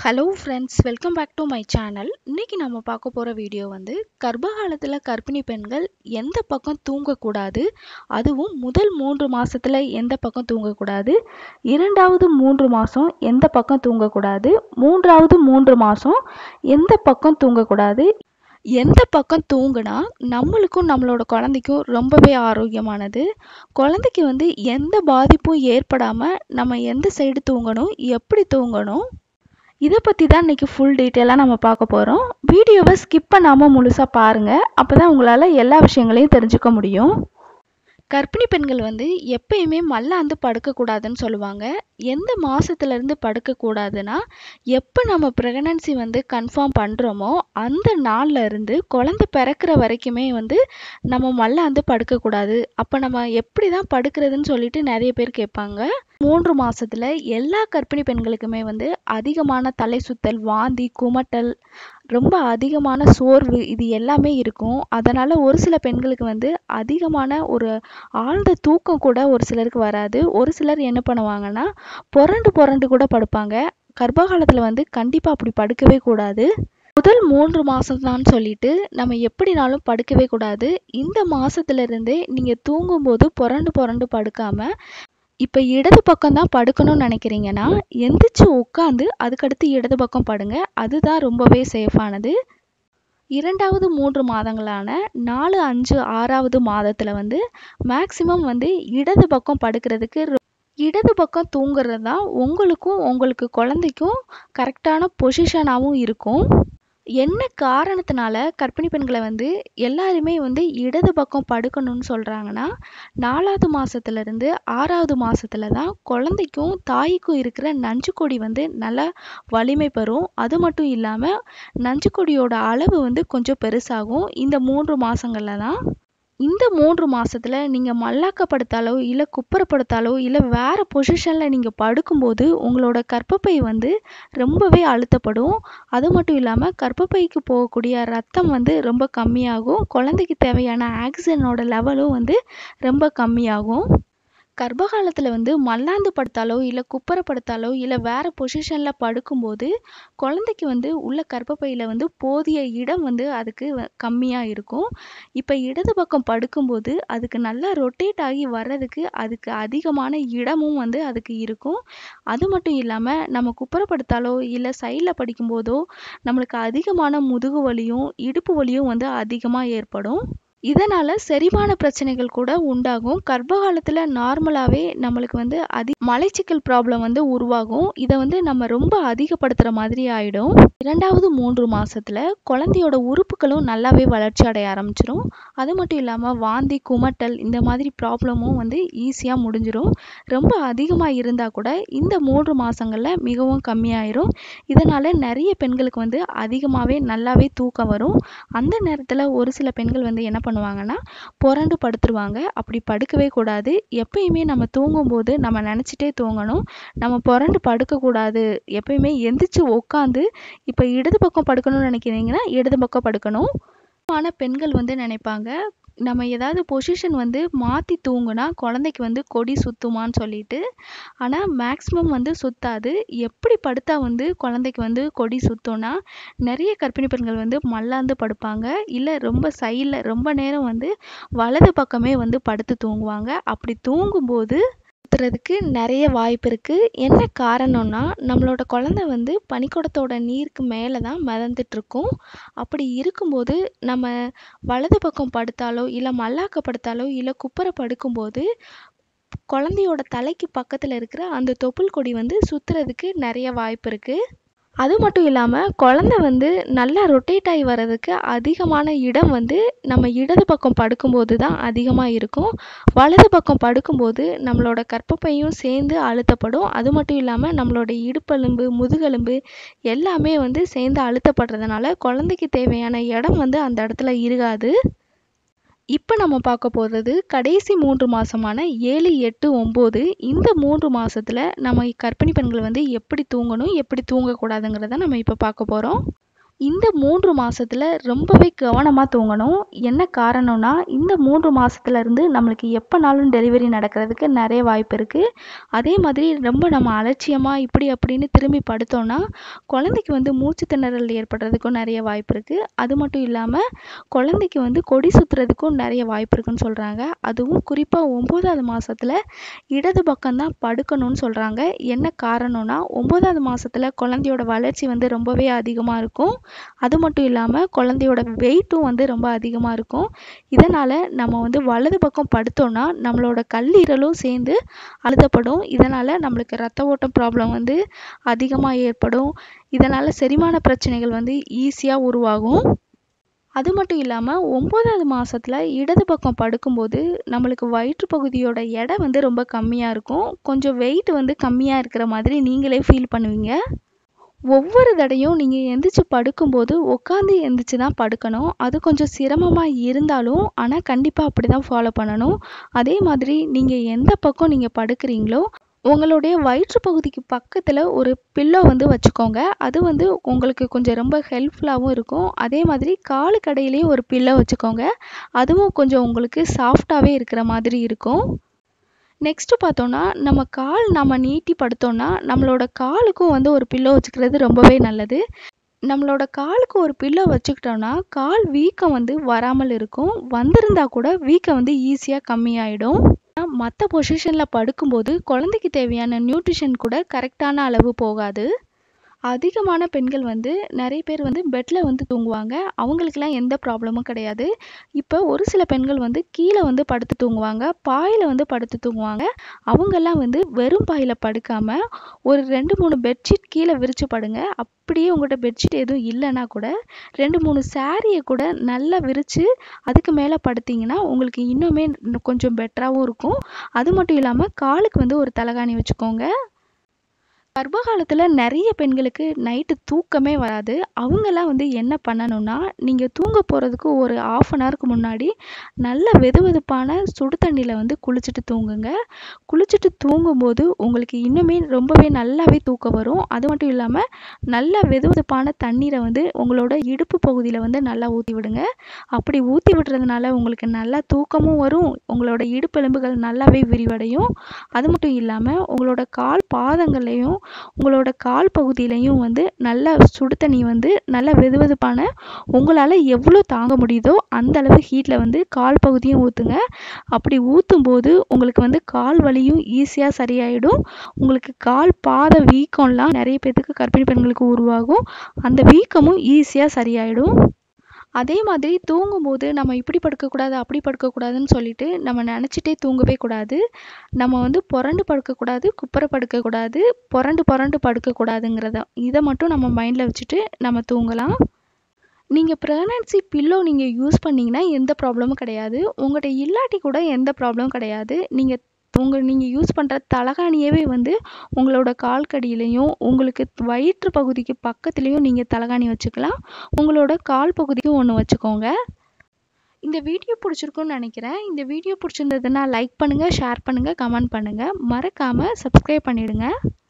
hello friends welcome back to my channel இன்னைக்கு நம்ம பார்க்க போகிற வீடியோ வந்து கர்ப்ப காலத்தில் கர்ப்பிணி பெண்கள் எந்த பக்கம் தூங்கக்கூடாது அதுவும் முதல் மூன்று மாசத்துல எந்த பக்கம் தூங்கக்கூடாது இரண்டாவது மூன்று மாதம் எந்த பக்கம் தூங்கக்கூடாது மூன்றாவது மூன்று மாதம் எந்த பக்கம் தூங்கக்கூடாது எந்த பக்கம் தூங்குனா நம்மளுக்கும் நம்மளோட குழந்தைக்கும் ரொம்பவே ஆரோக்கியமானது குழந்தைக்கு வந்து எந்த பாதிப்பும் ஏற்படாமல் நம்ம எந்த சைடு தூங்கணும் எப்படி தூங்கணும் இதை பற்றி தான் இன்றைக்கி ஃபுல் டீட்டெயிலாக நம்ம பார்க்க போகிறோம் வீடியோவை ஸ்கிப் பண்ணாமல் முழுசாக பாருங்கள் அப்போ தான் உங்களால் எல்லா விஷயங்களையும் தெரிஞ்சுக்க முடியும் கர்ப்பிணி பெண்கள் வந்து எப்பயுமே மல்லாந்து படுக்கக்கூடாதுன்னு சொல்லுவாங்க எந்த மாதத்துலேருந்து படுக்கக்கூடாதுன்னா எப்போ நம்ம ப்ரெக்னன்சி வந்து கன்ஃபார்ம் பண்ணுறோமோ அந்த நாள்ல இருந்து குழந்தை பிறக்கிற வரைக்குமே வந்து நம்ம மல்லாந்து படுக்கக்கூடாது அப்போ நம்ம எப்படி தான் படுக்கிறதுன்னு சொல்லிட்டு நிறைய பேர் கேட்பாங்க மூன்று மாசத்துல எல்லா கர்ப்பிணி பெண்களுக்குமே வந்து அதிகமான தலை சுத்தல் வாந்தி குமட்டல் ரொம்ப அதிகமான சோர்வு இது எல்லாமே இருக்கும் அதனால ஒரு சில பெண்களுக்கு வந்து அதிகமான ஒரு ஆழ்ந்த தூக்கம் கூட ஒரு சிலருக்கு வராது ஒரு சிலர் என்ன பண்ணுவாங்கன்னா புரண்டு புரண்டு கூட படுப்பாங்க கர்ப்ப காலத்துல வந்து கண்டிப்பா அப்படி படுக்கவே கூடாது முதல் மூன்று மாதம் சொல்லிட்டு நம்ம எப்படினாலும் படுக்கவே கூடாது இந்த மாசத்துல இருந்தே நீங்க தூங்கும்போது புரண்டு புரண்டு படுக்காம இப்போ இடது பக்கம் தான் படுக்கணும்னு நினைக்கிறீங்கன்னா எந்திரிச்சு உட்காந்து அதுக்கடுத்து இடது பக்கம் படுங்க அதுதான் ரொம்பவே சேஃபானது இரண்டாவது மூன்று மாதங்களான நாலு அஞ்சு ஆறாவது மாதத்தில் வந்து மேக்சிமம் வந்து இடது பக்கம் படுக்கிறதுக்கு ரொ- இடது பக்கம் தூங்குறது தான் உங்களுக்கும் உங்களுக்கு குழந்தைக்கும் கரெக்டான பொசிஷனாகவும் இருக்கும் என்ன காரணத்தினால கர்ப்பிணி பெண்களை வந்து எல்லாருமே வந்து இடது பக்கம் படுக்கணும்னு சொல்கிறாங்கன்னா நாலாவது மாசத்துல இருந்து ஆறாவது மாசத்துல தான் குழந்தைக்கும் தாய்க்கும் இருக்கிற நஞ்சுக்கொடி வந்து நல்லா வலிமை பெறும் அது மட்டும் இல்லாமல் நஞ்சுக்கொடியோட அளவு வந்து கொஞ்சம் பெருசாகும் இந்த மூன்று மாசங்கள்ல தான் இந்த மூன்று மாசத்துல நீங்க மல்லாக்கப்படுத்தாலோ இல்ல குப்புறப்படுத்தாலோ இல்ல வேற பொசிஷன்ல நீங்க படுக்கும்போது உங்களோட கர்ப்பப்பை வந்து ரொம்பவே அழுத்தப்படும் அது மட்டும் இல்லாம கர்ப்பப்பைக்கு போகக்கூடிய ரத்தம் வந்து ரொம்ப கம்மியாகும் குழந்தைக்கு தேவையான ஆக்சிஜனோட லெவலும் வந்து ரொம்ப கம்மியாகும் கர்ப்ப காலத்துல வந்து மல்லாந்து படுத்தாலோ இல்ல குப்புறப்படுத்தாலோ இல்ல வேற பொசிஷன்ல படுக்கும்போது குழந்தைக்கு வந்து உள்ள கர்ப்பப்பையில வந்து போதிய இடம் வந்து அதுக்கு வ- கம்மியா இருக்கும் இப்ப இடது பக்கம் படுக்கும்போது அதுக்கு நல்லா ரொட்டேட் ஆகி வர்றதுக்கு அதுக்கு அதிகமான இடமும் வந்து அதுக்கு இருக்கும் அது மட்டும் இல்லாம நம்ம குப்புறப்படுத்தாலோ இல்ல சைடில் படிக்கும்போதோ நம்மளுக்கு அதிகமான முதுகு வலியும் இடுப்பு வலியும் வந்து அதிகமா ஏற்படும் இதனால செரிமான பிரச்சனைகள் கூட உண்டாகும் கர்ப்ப காலத்துல நார்மலாவே நம்மளுக்கு வந்து அதி மலைச்சிக்கல் ப்ராப்ளம் வந்து உருவாகும் இதை வந்து நம்ம ரொம்ப அதிகப்படுத்துற மாதிரி ஆயிடும் இரண்டாவது மூன்று மாசத்துல குழந்தையோட உறுப்புகளும் நல்லாவே வளர்ச்சி அடைய ஆரம்பிச்சிரும் அது மட்டும் இல்லாம வாந்தி குமட்டல் இந்த மாதிரி ப்ராப்ளமும் வந்து ஈஸியா முடிஞ்சிரும் ரொம்ப அதிகமா இருந்தா கூட இந்த மூன்று மாசங்கள்ல மிகவும் கம்மியாயிரும் இதனால நிறைய பெண்களுக்கு வந்து அதிகமாவே நல்லாவே தூக்கம் வரும் அந்த நேரத்துல ஒரு சில பெண்கள் வந்து என்ன பண்ணுவாங்கன்னா புரண்டு படுத்துருவாங்க அப்படி படுக்கவே கூடாது எப்பயுமே நம்ம தூங்கும்போது நம்ம நினச்சிட்டே தூங்கணும் நம்ம புரண்டு படுக்கக்கூடாது எப்பயுமே எந்திரிச்சு உட்காந்து இப்போ இடது பக்கம் படுக்கணும்னு நினைக்கிறீங்கன்னா இடது பக்கம் படுக்கணும் ஆன பெண்கள் வந்து நினைப்பாங்க நம்ம ஏதாவது பொசிஷன் வந்து மாற்றி தூங்குனா குழந்தைக்கு வந்து கொடி சுத்துமான்னு சொல்லிட்டு ஆனால் மேக்ஸிமம் வந்து சுத்தாது எப்படி படுத்தா வந்து குழந்தைக்கு வந்து கொடி சுத்தம்னா நிறைய கர்ப்பிணி பெண்கள் வந்து மல்லாந்து படுப்பாங்க இல்லை ரொம்ப சைடில் ரொம்ப நேரம் வந்து வலது பக்கமே வந்து படுத்து தூங்குவாங்க அப்படி தூங்கும்போது சுத்துறதுக்கு நிறைய வாய்ப்பு இருக்கு என்ன காரணம்னா நம்மளோட குழந்தை வந்து பனிக்குடத்தோட நீருக்கு மேலே தான் மிதந்துட்டு இருக்கும் அப்படி இருக்கும்போது நம்ம வலது பக்கம் படுத்தாலோ இல்லை மல்லாக்க படுத்தாலோ இல்லை குப்புற படுக்கும்போது குழந்தையோட தலைக்கு பக்கத்தில் இருக்கிற அந்த தொப்புள் கொடி வந்து சுத்துறதுக்கு நிறைய வாய்ப்பு இருக்கு அது மட்டும் இல்லாமல் குழந்தை வந்து நல்லா ரொட்டேட் ஆகி வர்றதுக்கு அதிகமான இடம் வந்து நம்ம இடது பக்கம் படுக்கும்போது தான் அதிகமாக இருக்கும் வலது பக்கம் படுக்கும்போது நம்மளோட கர்ப்பப்பையும் சேர்ந்து அழுத்தப்படும் அது மட்டும் இல்லாமல் நம்மளோட இடுப்பெலும்பு முதுகெலும்பு எல்லாமே வந்து சேர்ந்து அழுத்தப்படுறதுனால குழந்தைக்கு தேவையான இடம் வந்து அந்த இடத்துல இருக்காது இப்போ நம்ம பார்க்க போகிறது கடைசி மூன்று மாசமான ஏழு எட்டு ஒம்பது இந்த மூன்று மாசத்துல நம்ம கர்ப்பிணி பெண்கள் வந்து எப்படி தூங்கணும் எப்படி தூங்கக்கூடாதுங்கிறத நம்ம இப்போ பார்க்க போகிறோம் இந்த மூன்று மாசத்துல ரொம்பவே கவனமாக தூங்கணும் என்ன காரணம்னா இந்த மூன்று மாசத்துல இருந்து நம்மளுக்கு எப்போனாலும் டெலிவரி நடக்கிறதுக்கு நிறைய வாய்ப்பு இருக்குது அதே மாதிரி ரொம்ப நம்ம அலட்சியமாக இப்படி அப்படின்னு திரும்பி படுத்தோம்னா குழந்தைக்கு வந்து மூச்சு திணறல் ஏற்படுறதுக்கும் நிறைய வாய்ப்பு இருக்குது அது மட்டும் இல்லாமல் குழந்தைக்கு வந்து கொடி சுற்றுறதுக்கும் நிறைய வாய்ப்பு இருக்குன்னு சொல்கிறாங்க அதுவும் குறிப்பாக ஒம்போதாவது மாசத்துல இடது பக்கம்தான் படுக்கணும்னு சொல்கிறாங்க என்ன காரணம்னா ஒம்போதாவது மாசத்துல குழந்தையோட வளர்ச்சி வந்து ரொம்பவே அதிகமாக இருக்கும் அது மட்டும் இல்லாமல் குழந்தையோட வெயிட்டும் வந்து ரொம்ப அதிகமாக இருக்கும் இதனால் நம்ம வந்து வலது பக்கம் படுத்தோம்னா நம்மளோட கல்லீரலும் சேர்ந்து அழுத்தப்படும் இதனால் நம்மளுக்கு ரத்த ஓட்டம் ப்ராப்ளம் வந்து அதிகமாக ஏற்படும் இதனால் செரிமான பிரச்சனைகள் வந்து ஈஸியாக உருவாகும் அது மட்டும் இல்லாமல் ஒம்போதாவது மாசத்துல இடது பக்கம் படுக்கும்போது நம்மளுக்கு வயிற்று பகுதியோட எடை வந்து ரொம்ப கம்மியாக இருக்கும் கொஞ்சம் வெயிட் வந்து கம்மியாக இருக்கிற மாதிரி நீங்களே ஃபீல் பண்ணுவீங்க ஒவ்வொரு தடையும் நீங்கள் எந்திரிச்சு படுக்கும்போது உட்காந்து எந்திரிச்சு தான் படுக்கணும் அது கொஞ்சம் சிரமமாக இருந்தாலும் ஆனால் கண்டிப்பாக அப்படி தான் ஃபாலோ பண்ணணும் அதே மாதிரி நீங்கள் எந்த பக்கம் நீங்கள் படுக்கிறீங்களோ உங்களுடைய வயிற்று பகுதிக்கு பக்கத்தில் ஒரு பில்லோ வந்து வச்சுக்கோங்க அது வந்து உங்களுக்கு கொஞ்சம் ரொம்ப ஹெல்ப்ஃபுல்லாகவும் இருக்கும் அதே மாதிரி காலு கடையிலையும் ஒரு பில்லோ வச்சுக்கோங்க அதுவும் கொஞ்சம் உங்களுக்கு சாஃப்டாகவே இருக்கிற மாதிரி இருக்கும் நெக்ஸ்ட்டு பார்த்தோன்னா நம்ம கால் நம்ம நீட்டி படுத்தோம்னா நம்மளோட காலுக்கும் வந்து ஒரு பில்லோ வச்சுக்கிறது ரொம்பவே நல்லது நம்மளோட காலுக்கு ஒரு பில்லோ வச்சுக்கிட்டோம்னா கால் வீக்கம் வந்து வராமல் இருக்கும் வந்திருந்தா கூட வீக்கம் வந்து ஈஸியாக கம்மியாயிடும் மற்ற பொசிஷனில் படுக்கும்போது குழந்தைக்கு தேவையான நியூட்ரிஷன் கூட கரெக்டான அளவு போகாது அதிகமான பெண்கள் வந்து நிறைய பேர் வந்து பெட்டில் வந்து தூங்குவாங்க அவங்களுக்கெல்லாம் எந்த ப்ராப்ளமும் கிடையாது இப்போ ஒரு சில பெண்கள் வந்து கீழே வந்து படுத்து தூங்குவாங்க பாயில் வந்து படுத்து தூங்குவாங்க அவங்கெல்லாம் வந்து வெறும் பாயில் படுக்காமல் ஒரு ரெண்டு மூணு பெட்ஷீட் கீழே விரித்து படுங்க அப்படியே உங்கள்கிட்ட பெட்ஷீட் எதுவும் இல்லைன்னா கூட ரெண்டு மூணு சாரியை கூட நல்லா விரித்து அதுக்கு மேலே படுத்திங்கன்னா உங்களுக்கு இன்னுமே கொஞ்சம் பெட்டராகவும் இருக்கும் அது மட்டும் இல்லாமல் காலுக்கு வந்து ஒரு தலகாணி வச்சுக்கோங்க கர்ப்ப காலத்தில் நிறைய பெண்களுக்கு நைட்டு தூக்கமே வராது அவங்கெல்லாம் வந்து என்ன பண்ணணும்னா நீங்கள் தூங்க போகிறதுக்கு ஒரு ஆஃப் அன் ஹவருக்கு முன்னாடி நல்ல வெது வெதுப்பான சுடு தண்ணியில் வந்து குளிச்சுட்டு தூங்குங்க குளிச்சுட்டு தூங்கும்போது உங்களுக்கு இன்னுமே ரொம்பவே நல்லாவே தூக்கம் வரும் அது மட்டும் இல்லாமல் நல்ல வெது வெதுப்பான தண்ணீரை வந்து உங்களோட இடுப்பு பகுதியில் வந்து நல்லா ஊற்றி விடுங்க அப்படி ஊற்றி விடுறதுனால உங்களுக்கு நல்லா தூக்கமும் வரும் உங்களோட இடுப்பெலும்புகள் நல்லாவே விரிவடையும் அது மட்டும் இல்லாமல் உங்களோட கால் பாதங்கள்லையும் உங்களோட கால் பகுதியிலையும் வந்து நல்ல சுடு தண்ணி வந்து நல்ல வெதுவெதுப்பான உங்களால் எவ்வளோ தாங்க முடியுதோ அந்த அளவு ஹீட்டில் வந்து கால் பகுதியும் ஊற்றுங்க அப்படி ஊற்றும் போது உங்களுக்கு வந்து கால் வலியும் ஈஸியாக சரியாயிடும் உங்களுக்கு கால் பாத வீக்கம்லாம் நிறைய பேர்த்துக்கு கர்ப்பிணி பெண்களுக்கு உருவாகும் அந்த வீக்கமும் ஈஸியாக சரியாயிடும் அதே மாதிரி தூங்கும்போது நம்ம இப்படி படுக்கக்கூடாது அப்படி படுக்கக்கூடாதுன்னு சொல்லிட்டு நம்ம நினச்சிட்டே தூங்கவே கூடாது நம்ம வந்து புரண்டு படுக்கக்கூடாது குப்புற படுக்கக்கூடாது புரண்டு புரண்டு படுக்கக்கூடாதுங்கிறத இதை மட்டும் நம்ம மைண்டில் வச்சுட்டு நம்ம தூங்கலாம் நீங்கள் ப்ரெக்னன்சி பில்லோ நீங்கள் யூஸ் பண்ணிங்கன்னா எந்த ப்ராப்ளமும் கிடையாது உங்கள்கிட்ட இல்லாட்டி கூட எந்த ப்ராப்ளமும் கிடையாது நீங்கள் உங்கள் நீங்கள் யூஸ் பண்ணுற தலகாணியவே வந்து உங்களோட கால்கடியிலையும் உங்களுக்கு வயிற்று பகுதிக்கு பக்கத்துலேயும் நீங்கள் தலகாணி வச்சுக்கலாம் உங்களோட கால் பகுதிக்கும் ஒன்று வச்சுக்கோங்க இந்த வீடியோ பிடிச்சிருக்குன்னு நினைக்கிறேன் இந்த வீடியோ பிடிச்சிருந்ததுன்னா லைக் பண்ணுங்கள் ஷேர் பண்ணுங்கள் கமெண்ட் பண்ணுங்கள் மறக்காமல் சப்ஸ்கிரைப் பண்ணிவிடுங்க